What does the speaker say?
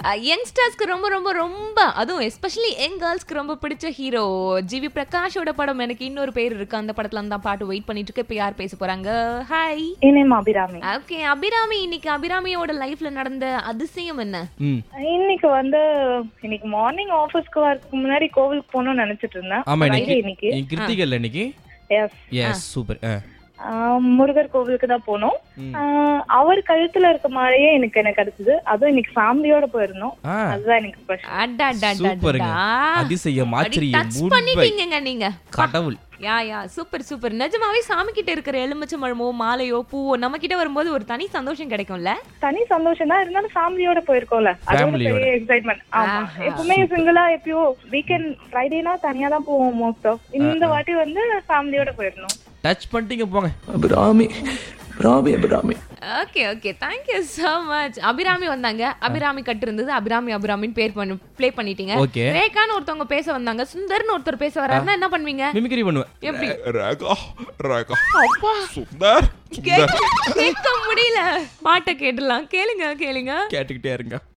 யங்ஸ்டர்ஸ்க்கு ரொம்ப ரொம்ப ரொம்ப அதுவும் எஸ்பெஷலி யங் கேர்ள்ஸ்க்கு ரொம்ப பிடிச்ச ஹீரோ ஜிவி பிரகாஷோட படம் எனக்கு இன்னொரு பேர் இருக்கு அந்த படத்துல தான் பாட்டு வெயிட் பண்ணிட்டு இருக்கு இப்ப யார் பேச போறாங்க ஹாய் என் நேம் அபிராமி ஓகே அபிராமி இன்னைக்கு அபிராமியோட லைஃப்ல நடந்த அதிசயம் என்ன ம் இன்னைக்கு வந்து இன்னைக்கு மார்னிங் ஆபீஸ்க்கு வரதுக்கு முன்னாடி கோவிலுக்கு போகணும்னு நினைச்சிட்டு இருந்தேன் ஆமா இன்னைக்கு Friday இன்னைக்கு இன்னைக்கு கிருத்திகை இல்ல இன்னைக்கு எஸ் எஸ் சூப்பர் முருகர் கோவிலுக்கு தான் போனோம் ஆஹ் அவர் கழுத்துல இருக்க மாதிரியே எனக்கு எனக்கு கிடைச்சது அதுவும் இன்னைக்கு ஃபேமிலியோட போயிருந்தோம் ஆ அதுதான் எனக்கு first. சூப்பருங்க அதிசயம் ஆச்சரியம் டச் உண்மை பண்ணிட்டீங்கங்க நீங்க கடவுள் யா யா சூப்பர் சூப்பர் நிஜமாவே சாமி கிட்ட இருக்கிற எலுமிச்சம்பழமோ மாலையோ பூவோ நம்ம கிட்ட வரும்போது ஒரு தனி சந்தோஷம் கிடைக்கும்ல தனி சந்தோஷம் தான் இருந்தாலும் ஃபேமிலியோட போயிருக்கோம்ல அது ஒரு Family-யோட. பெரிய எக்ஸைட்மெண்ட் ஆமா ஆஹா. எப்பவுமே சிங்கிளா எப்பயோ வீக்கெண்ட் ஃப்ரைடேனா தனியா தான் போவோம் மோஸ்ட் ஆஃப் இந்த வாட்டி வந்து ஃபேமிலியோட போயிருந்தோம் டச் பண்ணிட்டீங்க போங்க Abirami Abirami Abirami okay okay thank you so much Abirami வந்தாங்க அபிராமி கட்டு இருந்தது அபிராமி அபிராமின்னு பேர் பண்ணி ப்ளே பண்ணிட்டீங்க Okay. ரேகான்னு ஒருத்தவங்க பேச வந்தாங்க சுந்தர்னு ஒருத்தர் பேச வராருன்னா என்ன பண்ணுவீங்க மிமிக்ரி பண்ணுவேன் எப்படி ரேகா ரேகா சுந்தர் சுந்தர் கேட்க கேட்க முடியல பாட்டை கேட்டுலாம் கேளுங்க கேளுங்க கேட்டுக்கிட்டே இருங்க